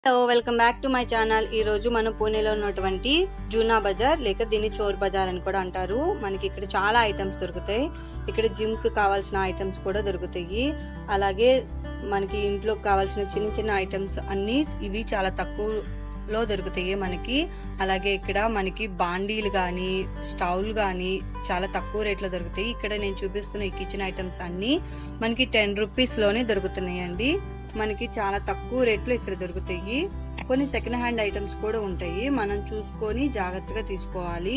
hello welcome back to my channel ఈ రోజు మనం పూణేలో ఉన్నటువంటి జూనా బజార్ లేక దీన్ని చోర్ బజార్ అని కూడా అంటారు మనకి ఇక్కడ చాలా ఐటమ్స్ దొరుకుతాయి ఇక్కడ జిమ్ కి కావాల్సిన ఐటమ్స్ కూడా దొరుకుతాయి అలాగే మనకి ఇంట్లో కావాల్సిన చిన్న చిన్న ఐటమ్స్ అన్ని ఇవి చాలా తక్కువలో దొరుకుతాయి మనకి అలాగే ఇక్కడ మనకి బాండీలు కానీ స్టవ్లు కానీ చాలా తక్కువ రేట్లో దొరుకుతాయి ఇక్కడ నేను చూపిస్తున్న ఈ కిచెన్ ఐటమ్స్ అన్ని మనకి టెన్ రూపీస్ లోనే దొరుకుతున్నాయి అండి మనకి చాలా తక్కువ రేట్లో ఇక్కడ దొరుకుతాయి కొన్ని సెకండ్ హ్యాండ్ ఐటమ్స్ కూడా ఉంటాయి మనం చూసుకొని జాగ్రత్తగా తీసుకోవాలి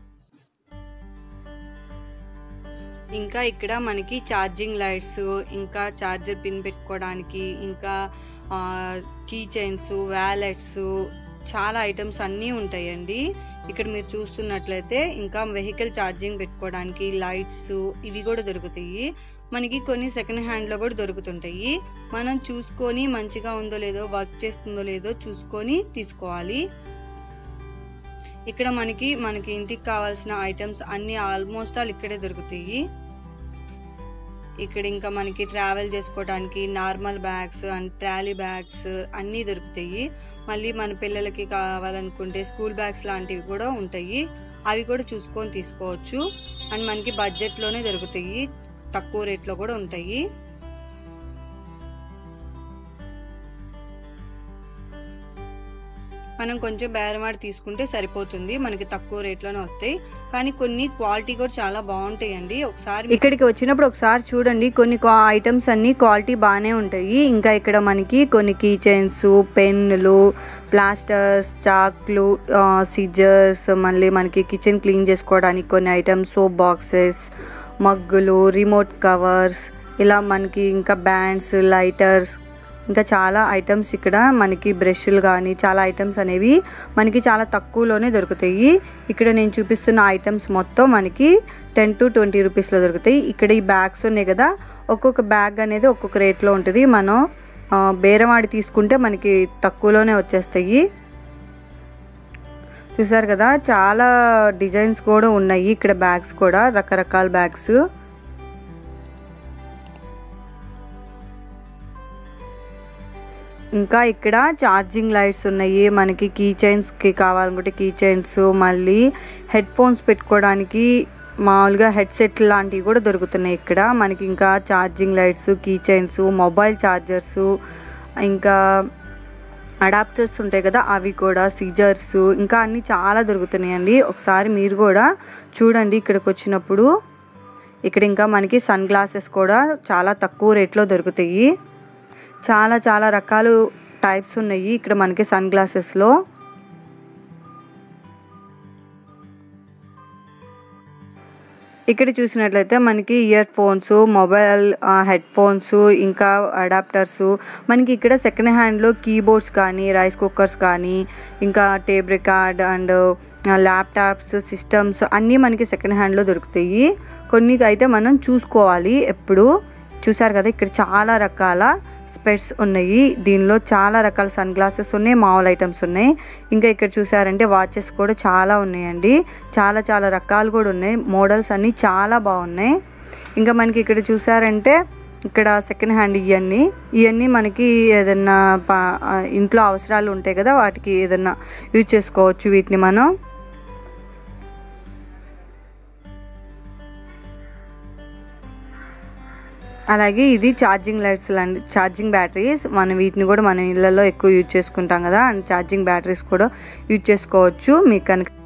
ఇంకా ఇక్కడ మనకి ఛార్జింగ్ లైట్స్ ఇంకా ఛార్జర్ పిన్ పెట్టుకోవడానికి ఇంకా కీ చైన్స్ వ్యాలెట్స్ చాలా ఐటమ్స్ అన్నీ ఉంటాయండి ఇక్కడ మీరు చూస్తున్నట్లయితే ఇంకా వెహికల్ ఛార్జింగ్ పెట్టుకోవడానికి లైట్స్ ఇవి కూడా దొరుకుతాయి మనకి కొన్ని సెకండ్ హ్యాండ్ లో కూడా దొరుకుతుంటాయి మనం చూసుకొని మంచిగా ఉందో లేదో వర్క్ చేస్తుందో లేదో చూసుకొని తీసుకోవాలి ఇక్కడ మనకి మనకి ఇంటికి కావాల్సిన ఐటమ్స్ అన్ని ఆల్మోస్ట్ ఆల్ ఇక్కడే దొరుకుతాయి ఇక్కడ ఇంకా మనకి ట్రావెల్ చేసుకోవడానికి normal bags and trolley bags అన్నీ దొరుకుతాయి మళ్ళీ మన పిల్లలకి కావాలనుకుంటే స్కూల్ బ్యాగ్స్ లాంటివి కూడా ఉంటాయి అవి కూడా చూసుకొని తీసుకోవచ్చు అండ్ మనకి బడ్జెట్లోనే దొరుకుతాయి తక్కువ రేట్లో కూడా ఉంటాయి మనం కొంచెం బేరమాడి తీసుకుంటే సరిపోతుంది మనకి తక్కువ రేట్లోనే వస్తాయి కానీ కొన్ని క్వాలిటీ కూడా చాలా బాగుంటాయండి ఒకసారి ఇక్కడికి వచ్చినప్పుడు ఒకసారి చూడండి కొన్ని ఐటమ్స్ అన్ని క్వాలిటీ బాగానే ఉంటాయి ఇంకా ఇక్కడ మనకి కొన్ని కీ చైన్స్ పెన్నులు ప్లాస్టర్స్ చాక్లు సిజర్స్ మళ్ళీ మనకి కిచెన్ క్లీన్ చేసుకోవడానికి కొన్ని ఐటమ్స్ సోప్ బాక్సెస్ మగ్గులు రిమోట్ కవర్స్ ఇలా మనకి ఇంకా బ్యాండ్స్ లైటర్స్ ఇంకా చాలా ఐటమ్స్ ఇక్కడ మనకి బ్రష్లు కానీ చాలా ఐటమ్స్ అనేవి మనకి చాలా తక్కువలోనే దొరుకుతాయి ఇక్కడ నేను చూపిస్తున్న ఐటమ్స్ మొత్తం మనకి టెన్ టు ట్వంటీ రూపీస్లో దొరుకుతాయి ఇక్కడ ఈ బ్యాగ్స్ ఉన్నాయి కదా ఒక్కొక్క బ్యాగ్ అనేది ఒక్కొక్క రేట్లో ఉంటుంది మనం బేరమాడి తీసుకుంటే మనకి తక్కువలోనే వచ్చేస్తాయి చూసారు కదా చాలా డిజైన్స్ కూడా ఉన్నాయి ఇక్కడ బ్యాగ్స్ కూడా రకరకాల బ్యాగ్స్ ఇంకా ఇక్కడ ఛార్జింగ్ లైట్స్ ఉన్నాయి మనకి కీ చైన్స్కి కావాలనుకుంటే కీ చైన్స్ మళ్ళీ హెడ్ ఫోన్స్ పెట్టుకోవడానికి మామూలుగా హెడ్సెట్ లాంటివి కూడా దొరుకుతున్నాయి ఇక్కడ మనకి ఇంకా charging lights key chains mobile chargers ఇంకా అడాప్టర్స్ ఉంటాయి కదా అవి కూడా సీజర్స్ ఇంకా అన్నీ చాలా దొరుకుతున్నాయండి ఒకసారి మీరు కూడా చూడండి ఇక్కడికి వచ్చినప్పుడు ఇక్కడ ఇంకా మనకి సన్ గ్లాసెస్ కూడా చాలా తక్కువ రేట్లో దొరుకుతాయి చాలా చాలా రకాలు టైప్స్ ఉన్నాయి ఇక్కడ మనకి సన్ గ్లాసెస్లో ఇక్కడ చూసినట్లయితే మనకి earphones mobile headphones ఇంకా అడాప్టర్స్ మనకి ఇక్కడ సెకండ్ హ్యాండ్లో కీబోర్డ్స్ కానీ రైస్ కుక్కర్స్ కానీ ఇంకా tape record and laptops systems అన్నీ మనకి సెకండ్ హ్యాండ్లో దొరుకుతాయి కొన్ని అయితే మనం చూసుకోవాలి ఎప్పుడు చూసారు కదా ఇక్కడ చాలా రకాల స్పెట్స్ ఉన్నాయి దీనిలో చాలా రకాల సన్ గ్లాసెస్ ఉన్నాయి మామూలు ఐటమ్స్ ఉన్నాయి ఇంకా ఇక్కడ చూసారంటే వాచెస్ కూడా చాలా ఉన్నాయండి చాలా చాలా రకాలు కూడా ఉన్నాయి మోడల్స్ అన్నీ చాలా బాగున్నాయి ఇంకా మనకి ఇక్కడ చూసారంటే ఇక్కడ సెకండ్ హ్యాండ్ ఇవన్నీ ఇవన్నీ మనకి ఏదన్నా ఇంట్లో అవసరాలు ఉంటాయి కదా వాటికి ఏదన్నా యూజ్ చేసుకోవచ్చు వీటిని మనం అలాగే ఇది ఛార్జింగ్ లైట్స్ లాంటి ఛార్జింగ్ బ్యాటరీస్ మనం వీటిని కూడా మన ఇళ్ళల్లో ఎక్కువ యూజ్ చేసుకుంటాం కదా అండ్ ఛార్జింగ్ బ్యాటరీస్ కూడా యూజ్ చేసుకోవచ్చు మీకు కనుక